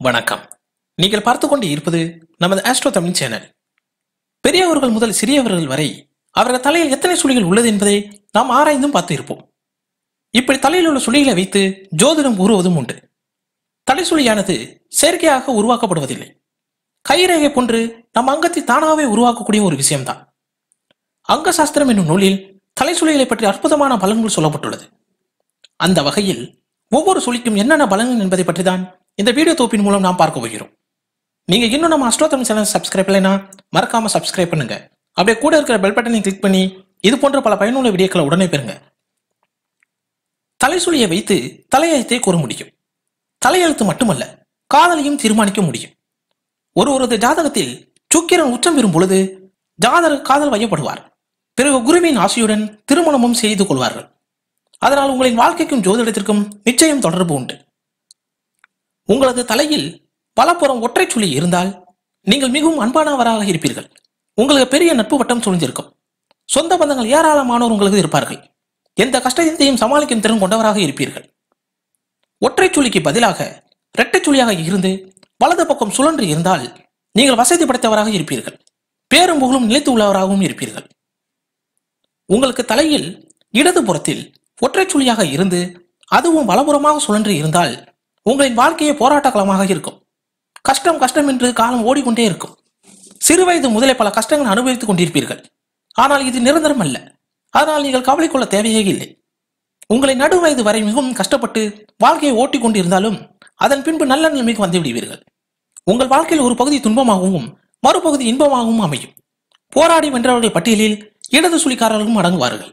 வணக்கம் நீங்கள் பார்த்து கொண்டு இருப்பது நமது ஆஸ்ட்ரோ தமிழ் சேனல் பெரியவர்கள் முதல் சிறியவர்கள் வரை அவர்கள் தலையில் எத்தனை சுழிகள் உள்ளது என்பதை நாம் ஆராய்ந்தும் பார்த்து இருப்போம் இப்படி தலையில் உள்ள சுழிகளை வைத்து ஜோதிடம் கூறுவதும் உண்டு தலைசுழியானது செயற்கையாக உருவாக்கப்படுவதில்லை கைரேகை போன்று நம் அங்கத்தை தானாகவே உருவாக்கக்கூடிய ஒரு விஷயம்தான் அங்க சாஸ்திரம் என்னும் நூலில் தலைசுழிகளை பற்றி அற்புதமான பலன்கள் சொல்லப்பட்டுள்ளது அந்த வகையில் ஒவ்வொரு சுழிக்கும் என்னென்ன பலன்கள் என்பதை பற்றி தான் இந்த வீடியோ தொகுப்பின் மூலம் நாம் பார்க்க போகிறோம் நீங்க இன்னும் நம்ம அஸ்ட்ரோ தமிழ் சேனல் சப்ஸ்கிரைப் இல்லைனா மறக்காம சப்ஸ்கிரைப் பண்ணுங்க அப்படியே கூட இருக்கிற பெல் பட்டனை கிளிக் பண்ணி இது போன்ற பல பயனுள்ள வீடியோக்களை உடனே பெறுங்க தலைசுழியை வைத்து தலையெழுத்தை கூற முடியும் தலையெழுத்து மட்டுமல்ல காதலையும் தீர்மானிக்க முடியும் ஒருவரது ஜாதகத்தில் சுக்கிரன் உச்சம் பெறும் பொழுது ஜாதகர் காதல் வையப்படுவார் பிறகு குருவின் ஆசையுடன் திருமணமும் செய்து கொள்வார்கள் அதனால் உங்களின் வாழ்க்கைக்கும் ஜோதிடத்திற்கும் நிச்சயம் தொடர்பு உண்டு உங்களது தலையில் பலப்புறம் ஒற்றைச் சுழி இருந்தால் நீங்கள் மிகவும் அன்பானவராக இருப்பீர்கள் உங்களுக்கு பெரிய நட்பு வட்டம் சூழ்ந்திருக்கும் சொந்த பந்தங்கள் ஏராளமானோர் உங்களுக்கு இருப்பார்கள் எந்த கஷ்டத்தையும் சமாளிக்கும் திறன் கொண்டவராக இருப்பீர்கள் ஒற்றைச் சுழிக்கு பதிலாக இரட்டைச் சுழியாக இருந்து வலது பக்கம் சுழன்று இருந்தால் நீங்கள் வசதி படைத்தவராக இருப்பீர்கள் பேரும் புகழும் நிலைத்து உள்ளவராகவும் இருப்பீர்கள் உங்களுக்கு தலையில் இடது புறத்தில் ஒற்றைச் சுழியாக இருந்து அதுவும் வலப்புறமாக சுழன்று இருந்தால் உங்களின் வாழ்க்கையே போராட்ட களமாக இருக்கும் கஷ்டம் கஷ்டம் என்று காலம் ஓடிக்கொண்டே இருக்கும் சிறுவயது முதலே பல கஷ்டங்கள் அனுபவித்துக் கொண்டிருப்பீர்கள் ஆனால் இது நிரந்தரம் அல்ல அதனால் நீங்கள் கவலை கொள்ள தேவையே இல்லை உங்களை நடு வயது வரை மிகவும் கஷ்டப்பட்டு வாழ்க்கையை ஓட்டிக் கொண்டிருந்தாலும் அதன் பின்பு நல்ல நிலைமைக்கு வந்து விடுவீர்கள் உங்கள் வாழ்க்கையில் ஒரு பகுதி துன்பமாகவும் மறுபகுதி இன்பமாகவும் அமையும் போராடி வென்றவர்கள் பட்டியலில் இடது சுழிக்காரர்களும் அடங்குவார்கள்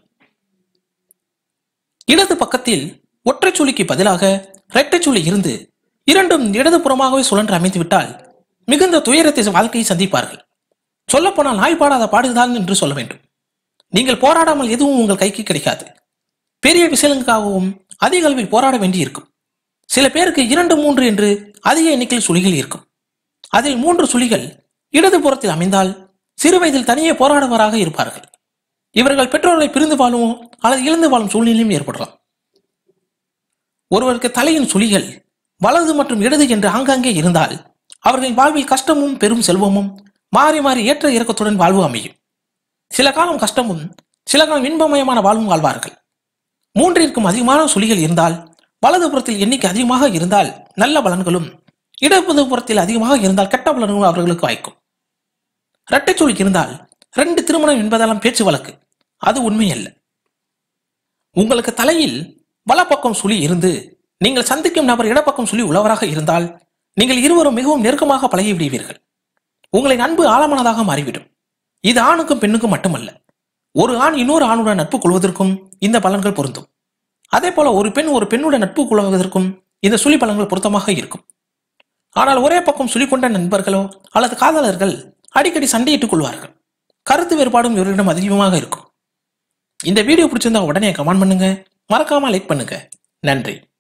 இடது பக்கத்தில் ஒற்றைச் சுழிக்கு பதிலாக இரட்டைச் சுழி இருந்து இரண்டும் இடது புறமாகவே சுழன்று அமைந்துவிட்டால் மிகுந்த துயரத்தை வாழ்க்கையை சந்திப்பார்கள் சொல்லப்போனால் நாய் பாடாத பாடுதான் என்று சொல்ல வேண்டும் நீங்கள் போராடாமல் எதுவும் உங்கள் கைக்கு கிடைக்காது பெரிய விஷயங்களுக்காகவும் அதிக அளவில் போராட வேண்டியிருக்கும் சில பேருக்கு இரண்டு மூன்று என்று அதிக எண்ணிக்கையில் சுழிகள் இருக்கும் அதில் மூன்று சுழிகள் இடது புறத்தில் அமைந்தால் சிறு வயதில் தனியே போராடுவராக இருப்பார்கள் இவர்கள் பெற்றோர்களை பிரிந்து வாழுமோ அல்லது இழந்து வாழும் சூழ்நிலையும் ஏற்படலாம் ஒருவருக்கு தலையின் சுழிகள் வலது மற்றும் இடது என்று ஆங்காங்கே இருந்தால் அவர்களின் வாழ்வில் கஷ்டமும் பெரும் செல்வமும் மாறி மாறி ஏற்ற இறக்கத்துடன் வாழ்வு அமையும் சில காலம் கஷ்டமும் சில காலம் இன்பமயமான வாழ்வும் வாழ்வார்கள் மூன்றிற்கும் அதிகமான சுழிகள் இருந்தால் வலது புறத்தில் எண்ணிக்கை அதிகமாக இருந்தால் நல்ல பலன்களும் இடது புறத்தில் அதிகமாக இருந்தால் கெட்ட பலன்களும் அவர்களுக்கு வாய்க்கும் இரட்டைச் சுழி இருந்தால் ரெண்டு திருமணம் என்பதெல்லாம் பேச்சு வழக்கு அது உண்மை அல்ல உங்களுக்கு தலையில் வலப்பக்கம் சுழி இருந்து நீங்கள் சந்திக்கும் நபர் இடப்பக்கம் சுழி உள்ளவராக இருந்தால் நீங்கள் இருவரும் மிகவும் நெருக்கமாக பழகி விடுவீர்கள் உங்களின் அன்பு ஆழமானதாக மாறிவிடும் இது ஆணுக்கும் பெண்ணுக்கும் மட்டுமல்ல ஒரு ஆண் இன்னொரு ஆணுடன் நட்பு கொள்வதற்கும் இந்த பலன்கள் பொருந்தும் அதே போல ஒரு பெண் ஒரு பெண்ணுடன் நட்பு கொள்வதற்கும் இந்த சுழி பலன்கள் பொருத்தமாக இருக்கும் ஆனால் ஒரே பக்கம் சுழி கொண்ட நண்பர்களோ அல்லது காதலர்கள் அடிக்கடி சண்டையிட்டுக் கொள்வார்கள் கருத்து வேறுபாடும் இவரிடம் அதிகமாக இருக்கும் இந்த வீடியோ பிடிச்சிருந்தா உடனே கமெண்ட் பண்ணுங்க மறக்காம லைக் பண்ணுங்க நன்றி